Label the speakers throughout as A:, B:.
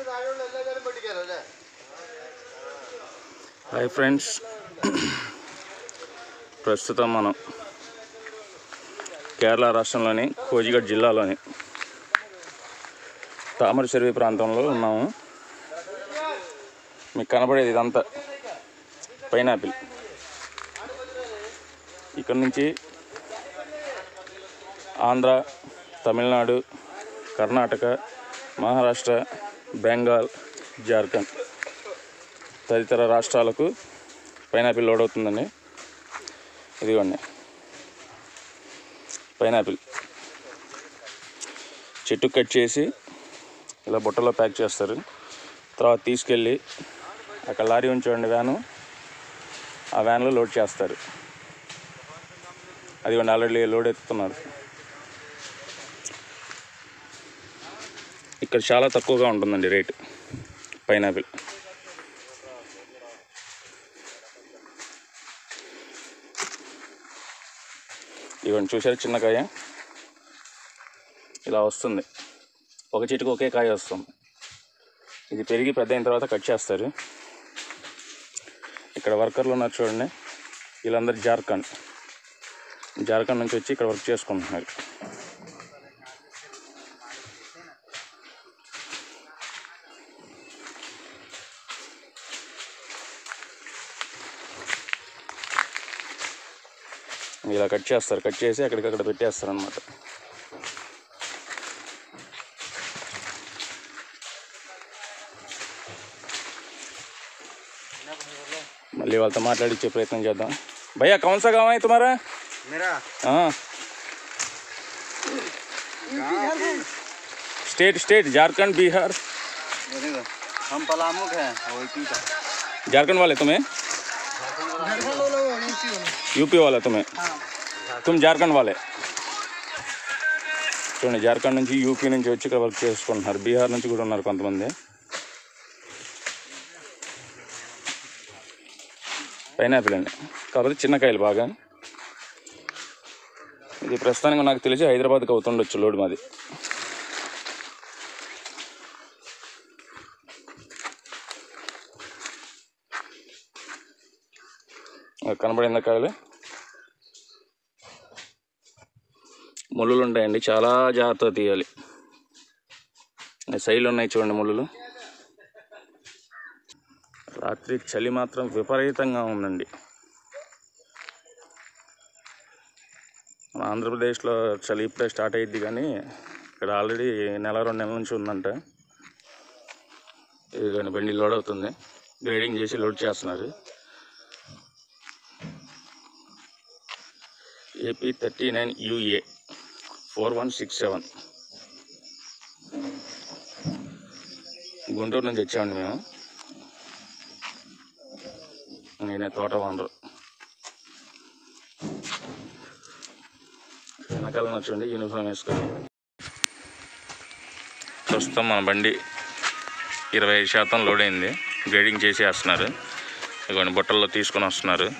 A: hi friends ప్రస్తుతం మనం కేరళ రాష్ట్రంలోని కోజిగడ్ జిల్లాలోని తామర చెరువు ప్రాంతంలో ఉన్నాము మీకు కనబడేది ఇదంతా పైనాపిల్ ఇక్కడ నుంచి ఆంధ్ర తమిళనాడు కర్ణాటక మహారాష్ట్ర బెంగాల్ జార్ఖండ్ తదితర రాష్ట్రాలకు పైనాపిల్ లోడ్ అవుతుందండి ఇదిగోండి పైనాపిల్ చెట్టు కట్ చేసి ఇలా బుట్టలో ప్యాక్ చేస్తారు తర్వాత తీసుకెళ్ళి అక్కడ లారీ ఉంచండి వ్యాను ఆ వ్యాన్లో లోడ్ చేస్తారు అదిగోండి ఆల్రెడీ లోడ్ ఎత్తుతున్నారు ఇక్కడ చాలా తక్కువగా ఉంటుందండి రేటు పైనాపిల్ ఇవన్నీ చూసారు చిన్న కాయ ఇలా వస్తుంది ఒక చెట్టుకు ఒకే కాయ వస్తుంది ఇది పెరిగి పెద్ద అయిన తర్వాత కట్ చేస్తారు ఇక్కడ వర్కర్లు ఉన్నారు చూడండి వీళ్ళందరూ జార్ఖండ్ జార్ఖండ్ నుంచి వచ్చి ఇక్కడ వర్క్ చేసుకుంటున్నారు ఇలా కట్ చేస్తారు కట్ చేసి అక్కడికక్కడ పెట్టేస్తారు అనమాట మళ్ళీ వాళ్ళతో మాట్లాడించే ప్రయత్నం చేద్దాం భయ్యా కౌన్ సా గావ్ హై తుమారా
B: मेरा
A: हाँ स्टेट स्टेट झारखंड बिहार
B: ये देखो हम पलामुक हैं वही का
A: झारखंड वाले तुम्हें यूपी वाला तुम्हें तुम జార్ఖండ్ వాళ్ళే చూడండి జార్ఖండ్ నుంచి యూపీ నుంచి వచ్చి ఇక్కడ వర్క్ చేసుకుంటున్నారు బీహార్ నుంచి కూడా ఉన్నారు కొంతమంది పైనాపిల్ అండి కాకపోతే చిన్న కాయలు బాగా ఇది ప్రస్తుతానికి నాకు తెలిసి హైదరాబాద్కి అవుతుండొచ్చు లోడ్ మాది అది కనబడిందా కాయలు ముళ్ళులు ఉంటాయండి చాలా జాగ్రత్తగా తీయాలి సైలు ఉన్నాయి చూడండి ముళ్ళులు రాత్రి చలి మాత్రం విపరీతంగా ఉందండి మన ఆంధ్రప్రదేశ్లో చలి ఇప్పుడే స్టార్ట్ అయ్యిద్ది కానీ ఇక్కడ ఆల్రెడీ నెల రెండు నెలల నుంచి ఉందంట ఇది కానీ బండి లోడ్ అవుతుంది గ్రేడింగ్ చేసి లోడ్ చేస్తున్నారు AP thirty nine UA four one six seven Guntur నుంచి వచ్చామండి మేము నేనే తోట వనరు వెనకాల చూడండి యూనిఫామ్ వేసుకొని ప్రస్తుతం మన బండి ఇరవై ఐదు శాతం లోడ్ అయింది గ్రేడింగ్ చేసి వేస్తున్నారు ఇవన్నీ బుట్టల్లో తీసుకొని వస్తున్నారు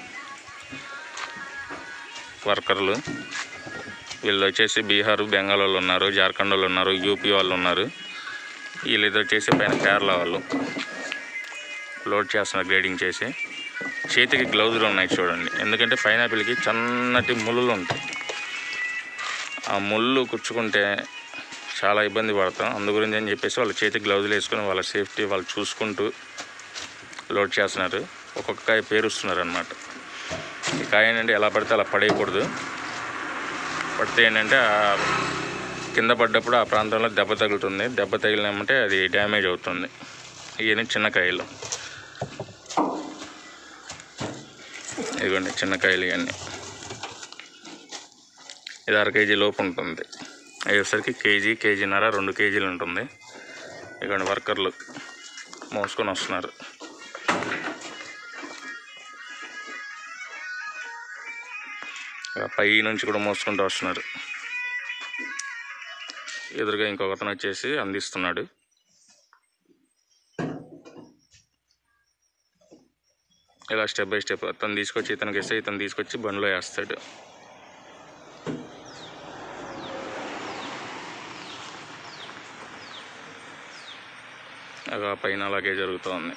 A: వర్కర్లు వీళ్ళు వచ్చేసి బీహారు బెంగాల్ వాళ్ళు ఉన్నారు జార్ఖండ్ వాళ్ళు ఉన్నారు యూపీ వాళ్ళు ఉన్నారు వీళ్ళు ఇది వచ్చేసి పైన కేరళ వాళ్ళు లోడ్ చేస్తున్నారు గ్రేడింగ్ చేసి చేతికి గ్లౌజులు ఉన్నాయి చూడండి ఎందుకంటే పైనాపిల్కి సన్నటి ముళ్ళు ఉంటాయి ఆ ముళ్ళు కుచ్చుకుంటే చాలా ఇబ్బంది పడతాం అందు గురించి అని చెప్పేసి వాళ్ళ చేతికి గ్లౌజులు వేసుకొని వాళ్ళ సేఫ్టీ వాళ్ళు చూసుకుంటూ లోడ్ చేస్తున్నారు ఒక్కొక్క కాయ పేరుస్తున్నారు అనమాట ఈ కాయ ఏంటంటే ఎలా పడితే అలా పడేయకూడదు పడితే ఏంటంటే ఆ కింద పడ్డప్పుడు ఆ ప్రాంతంలో దెబ్బ తగులుతుంది దెబ్బ తగిలినామంటే అది డ్యామేజ్ అవుతుంది ఇవన్నీ చిన్న కాయలు ఇదిగోండి చిన్న కాయలు ఇవన్నీ ఇది అర కేజీ లోపు ఉంటుంది అయ్యేసరికి కేజీ కేజీన్నర రెండు కేజీలు ఉంటుంది ఇదిగోండి వర్కర్లు మోసుకొని వస్తున్నారు ఇక పై నుంచి కూడా మోసుకుంటూ వస్తున్నారు ఎదురుగా ఇంకొక అతను వచ్చేసి అందిస్తున్నాడు ఇలా స్టెప్ బై స్టెప్ అతను తీసుకొచ్చి ఇతనికి ఇస్తే ఇతను తీసుకొచ్చి బండిలో వేస్తాడు అలా పైన అలాగే జరుగుతోంది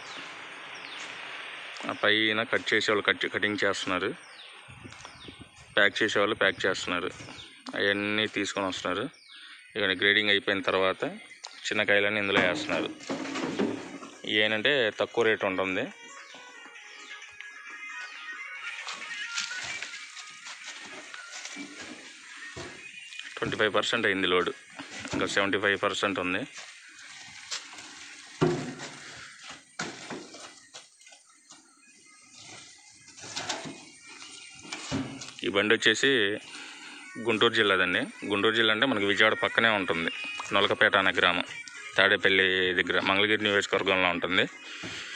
A: ఆ పైన కట్ చేసేవాళ్ళు కట్ కటింగ్ చేస్తున్నారు ప్యాక్ చేసేవాళ్ళు ప్యాక్ చేస్తున్నారు అవన్నీ తీసుకొని వస్తున్నారు ఇక్కడ గ్రేడింగ్ అయిపోయిన తర్వాత చిన్న కాయలన్నీ ఇందులో వేస్తున్నారు ఏంటంటే తక్కువ రేట్ ఉంటుంది ట్వంటీ ఫైవ్ పర్సెంట్ అయింది లోడ్ ఇంకా సెవెంటీ ఫైవ్ పర్సెంట్ ఉంది ఈ బండి వచ్చేసి గుంటూరు జిల్లాదండి గుంటూరు జిల్లా అంటే మనకి విజయవాడ పక్కనే ఉంటుంది నొలకపేట అనే గ్రామం తాడేపల్లి దగ్గర మంగళగిరి నియోజకవర్గంలో ఉంటుంది